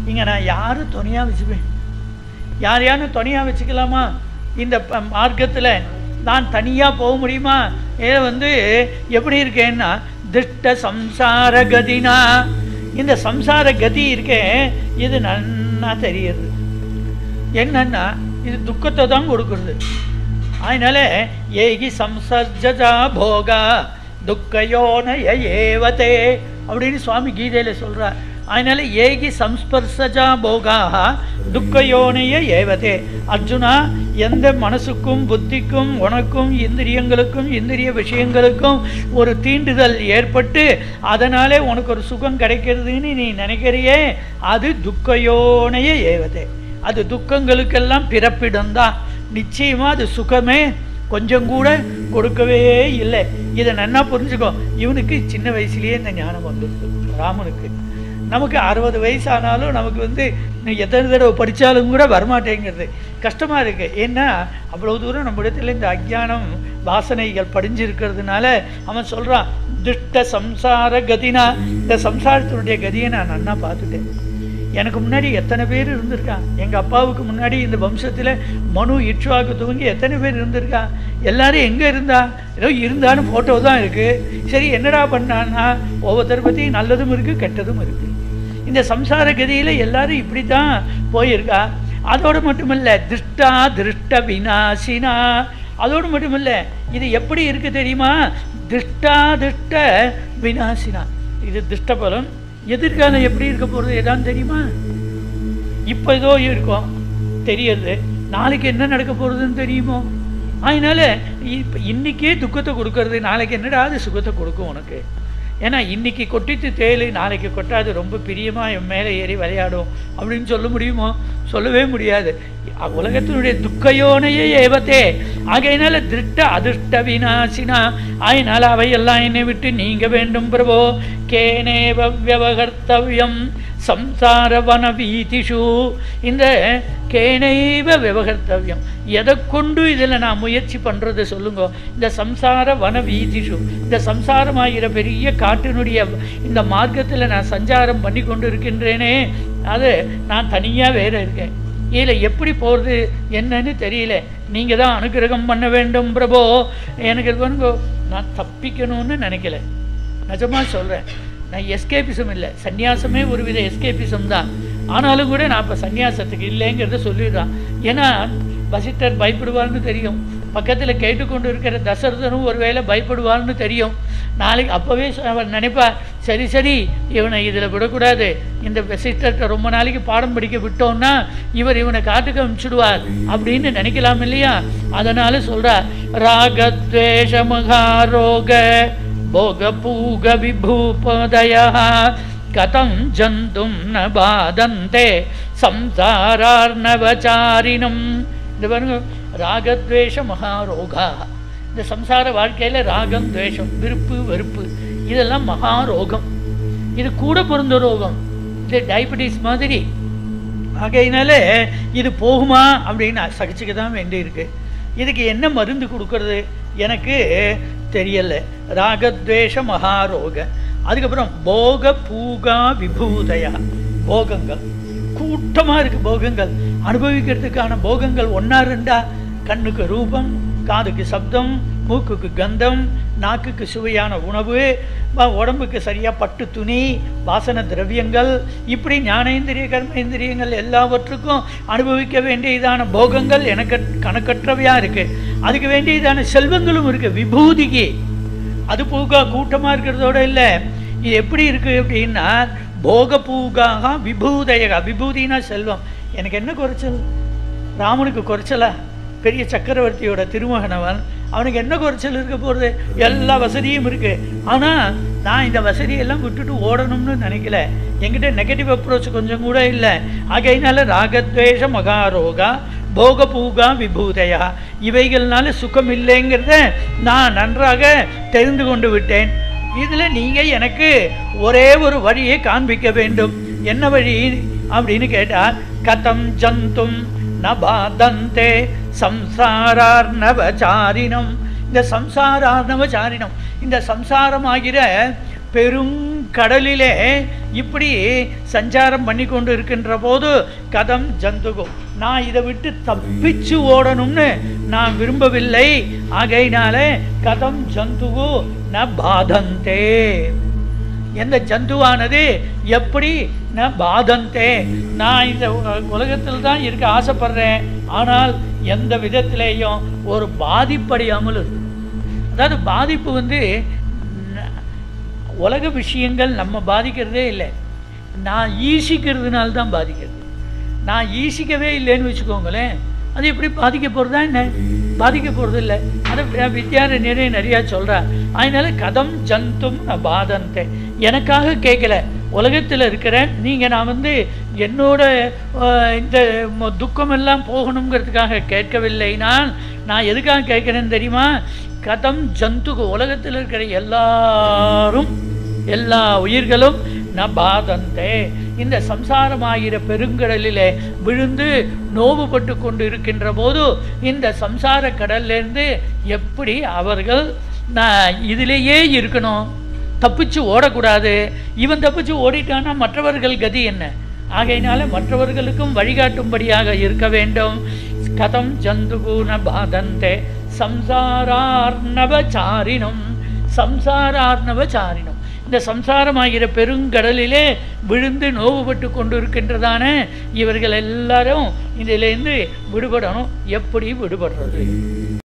இங்கே நான் யாரும் துணையாக வச்சுப்பேன் யாரையானு துணையாக வச்சுக்கலாமா இந்த ப- மார்க்கத்துல நான் தனியாக போக முடியுமா ஏ வந்து எப்படி இருக்கேன்னா திஷ்ட சம்சார கதினா இந்த சம்சார கதி இருக்கே இது நன்னா தெரியுது என்னன்னா இது துக்கத்தை தான் கொடுக்குறது அதனால ஏகி சம்சர்ஜா போகா துக்கயோனய ஏவதே அப்படின்னு சுவாமி கீதையில சொல்றார் அதனால ஏகி சம்ஸ்பர்சஜா போகாக துக்கயோனைய ஏவதே அர்ஜுனா எந்த மனசுக்கும் புத்திக்கும் உனக்கும் இந்திரியங்களுக்கும் இந்திரிய விஷயங்களுக்கும் ஒரு தீண்டுதல் ஏற்பட்டு அதனாலே உனக்கு ஒரு சுகம் கிடைக்கிறதுன்னு நீ நினைக்கிறியே அது துக்கயோனைய ஏவதே அது துக்கங்களுக்கெல்லாம் பிறப்பிடம்தான் நிச்சயமா அது சுகமே கொஞ்சம் கூட கொடுக்கவே இல்லை இதை நன்னா புரிஞ்சுக்கோ இவனுக்கு சின்ன வயசுலயே இந்த ஞானம் வந்துடுது ராமனுக்கு நமக்கு அறுபது வயசு ஆனாலும் நமக்கு வந்து நீ எத்தனை தடவை படித்தாலும் கூட வரமாட்டேங்கிறது கஷ்டமாக இருக்கு ஏன்னா அவ்வளோ தூரம் நம்ம இடத்துல இந்த அஜ்ஞானம் வாசனைகள் படிஞ்சிருக்கிறதுனால அவன் சொல்கிறான் துஷ்ட சம்சார கதினா இந்த சம்சாரத்தினுடைய கதியை நான் நன்னா பார்த்துட்டேன் எனக்கு முன்னாடி எத்தனை பேர் இருந்திருக்கான் எங்கள் அப்பாவுக்கு முன்னாடி இந்த வம்சத்தில் மனு இட்சுவாக்கு துவங்கி எத்தனை பேர் இருந்திருக்கா எல்லாரும் எங்கே இருந்தா ஏதோ இருந்தாலும் ஃபோட்டோ தான் இருக்குது சரி என்னடா பண்ணான்னா ஒவ்வொருத்தரை பற்றி நல்லதும் இருக்குது கெட்டதும் இருக்குது இந்த சம்சார கதியில் எல்லாரும் இப்படி தான் போயிருக்கா அதோடு மட்டுமில்ல திருஷ்டா திருஷ்ட வினாசினா அதோடு மட்டுமில்ல இது எப்படி இருக்கு தெரியுமா திருஷ்டா திருஷ்ட வினாசினா இது திருஷ்ட பலம் எதிர்காலம் எப்படி இருக்க போகிறது எதான்னு தெரியுமா இப்போ ஏதோ இருக்கும் தெரியறது நாளைக்கு என்ன நடக்க போகிறதுன்னு தெரியுமோ அதனால இப்போ இன்னைக்கே துக்கத்தை கொடுக்கறது நாளைக்கு என்னடா அது சுகத்தை கொடுக்கும் உனக்கு ஏன்னா இன்னைக்கு கொட்டித்து தேலு நாளைக்கு கொட்டாது ரொம்ப பிரியமா என் மேலே ஏறி விளையாடும் அப்படின்னு சொல்ல முடியுமோ சொல்லவே முடியாது உலகத்தினுடைய துக்கையோனையே ஏவத்தே ஆகையினால திருஷ்ட அதிர்ஷ்ட வினாசினா ஆயினால அவையெல்லாம் என்னை விட்டு நீங்க வேண்டும் பிரபோ கேனேவ வியவகர்த்தவ்யம் சம்சார வன வீதிஷு இந்த கேனைவ விவகர்த்தவ்யம் எதை கொண்டு இதில் நான் முயற்சி பண்ணுறது சொல்லுங்க இந்த சம்சார வன வீதிஷு இந்த சம்சாரமாகிற பெரிய காட்டினுடைய இந்த மார்க்கத்தில் நான் சஞ்சாரம் பண்ணி கொண்டு இருக்கின்றேனே அது நான் தனியாக வேற இருக்கேன் இதில் எப்படி போகிறது என்னன்னு தெரியல நீங்கள் தான் அனுகிரகம் பண்ண வேண்டும் பிரபோ எனக்கு இது பண்ணுங்க நான் தப்பிக்கணும்னு நினைக்கல நிஜமாக சொல்கிறேன் நான் எஸ்கேபிசம் இல்லை சந்நியாசமே ஒரு வித எஸ்கேபிசம் தான் ஆனாலும் கூட நான் இப்போ சந்நியாசத்துக்கு இல்லைங்கிறத சொல்லிடுறான் ஏன்னா வசிட்டர் பயப்படுவார்னு தெரியும் பக்கத்தில் கேட்டுக்கொண்டு இருக்கிற தசரதனும் ஒருவேளை பயப்படுவார்னு தெரியும் நாளைக்கு அப்போவே அவன் நினைப்பா சரி சரி இவனை இதில் விடக்கூடாது இந்த வசிஷ்டர்கிட்ட ரொம்ப நாளைக்கு பாடம் படிக்க விட்டோம்னா இவர் இவனை காட்டுக்கு அனுப்பிச்சிடுவார் அப்படின்னு நினைக்கலாம் இல்லையா அதனால சொல்றார் ராகத்வேஷ மகாரோக भोगपूग विभूपदयः कथं जन्तुं न बाधन्ते संसारार्णवचारिणம் இந்த பாருங்க ராகத்வேஷ மகாரோகா இந்த சம்சார வாழ்க்கையில ராகம் துவேஷம் விருப்பு வெறுப்பு இதெல்லாம் மகாரோகம் இது கூட பிறந்த ரோகம் இது டயபெட்டிஸ் மாதிரி ஆகையினால இது போகுமா அப்படின்னு சகிச்சுக்க தான் வேண்டியிருக்கு இதுக்கு என்ன மருந்து கொடுக்கறது எனக்கு தெரியல ராகத்வேஷ மகாரோக அதுக்கப்புறம் போக பூகா விபூதயா போகங்கள் கூட்டமா இருக்கு போகங்கள் அனுபவிக்கிறதுக்கான போகங்கள் ஒன்றா ரெண்டா கண்ணுக்கு ரூபம் காதுக்கு சப்தம் மூக்குக்கு கந்தம் நாக்குக்கு சுவையான உணவு வ- உடம்புக்கு சரியாக பட்டு துணி வாசன திரவியங்கள் இப்படி ஞானேந்திரிய கர்மேந்திரியங்கள் எல்லாவற்றுக்கும் அனுபவிக்க வேண்டியதான போகங்கள் எனக்கு கணக்கற்றவையாக இருக்கு அதுக்கு வேண்டியதான செல்வங்களும் இருக்கு விபூதிக்கு அது பூகா கூட்டமாக இருக்கிறதோட இல்லை இது எப்படி இருக்கு அப்படின்னா போக பூகாக விபூதயகா விபூதினா செல்வம் எனக்கு என்ன குறைச்சல் ராமனுக்கு குறைச்சலா பெரிய சக்கரவர்த்தியோட திருமகனவன் அவனுக்கு என்ன குறைச்சல் இருக்க போகிறது எல்லா வசதியும் இருக்கு ஆனால் நான் இந்த வசதியெல்லாம் விட்டுட்டு ஓடணும்னு நினைக்கல என்கிட்ட நெகட்டிவ் அப்ரோச் கொஞ்சம் கூட இல்லை ஆகையினால ராகத்வேஷ மகாரோகா போக பூகா விபூதையா இவைகள்னால சுகம் இல்லைங்கிறத நான் நன்றாக தெரிந்து கொண்டு விட்டேன் இதில் நீங்கள் எனக்கு ஒரே ஒரு வழியை காண்பிக்க வேண்டும் என்ன வழி அப்படின்னு கேட்டால் கதம் ஜந்தும் நபாதந்தே சம்சாரார்ணவச்சாரினம் இந்த சம்சாரார்ணவச்சாரினம் இந்த சம்சாரமாகிற பெரும் கடலிலே இப்படி சஞ்சாரம் பண்ணி கொண்டு இருக்கின்ற போது கதம் ஜந்துகு நான் இதை விட்டு தப்பிச்சு ஓடணும்னு நான் விரும்பவில்லை ஆகையினால கதம் ஜந்துகு ந பாதந்தே எந்த ஜந்துவானது எப்படி ந பாதந்தே நான் இந்த உலகத்தில் தான் இருக்க ஆசைப்படுறேன் ஆனால் எந்த விதத்திலேயும் ஒரு பாதிப்படையாமல் இருக்கு அதாவது பாதிப்பு வந்து ந- உலக விஷயங்கள் நம்ம பாதிக்கிறதே இல்லை நான் ஈசிக்கிறதுனால தான் பாதிக்கிறது நான் ஈசிக்கவே இல்லைன்னு வச்சுக்கோங்களேன் அது எப்படி பாதிக்க போகிறதா என்ன பாதிக்க போகிறது இல்லை அதை வி- வித்யாரண்யரே நிறையா சொல்கிறார் அதனால கதம் ஜந்தும் நான் பாதந்தே எனக்காக கேட்கல உலகத்தில் இருக்கிறேன் நீங்கள் நான் வந்து என்னோட அஹ், இந்த ம- துக்கமெல்லாம் போகணுங்கிறதுக்காக கேட்கவில்லை நான் நான் எதுக்காக கேட்குறேன்னு தெரியுமா கதம் ஜந்துகு உலகத்தில் இருக்கிற எல்லாரும் எல்லா உயிர்களும் ந பாதந்தே இந்த சம்சாரமாகிற பெருங்கடலிலே விழுந்து நோவுபட்டு கொண்டு இருக்கின்ற போது இந்த சம்சார கடல்லேருந்து எப்படி அவர்கள் நான் இதிலேயே இருக்கணும் தப்பிச்சு ஓடக்கூடாது இவன் தப்பிச்சு ஓடிட்டான்னா மற்றவர்கள் கதி என்ன ஆகையினால மற்றவர்களுக்கும் வழிகாட்டும்படியாக இருக்க வேண்டும் கதம் ஜந்துகூன பாதந்தே சம்சாரார்ணவச்சாரினம் சம்சாரார்ணவச்சாரினம் இந்த சம்சாரமாகிற பெருங்கடலிலே விழுந்து நோவுபட்டு கொண்டு இருக்கின்றதான இவர்கள் எல்லாரும் இதிலேருந்து விடுபடணும் எப்படி விடுபடுறது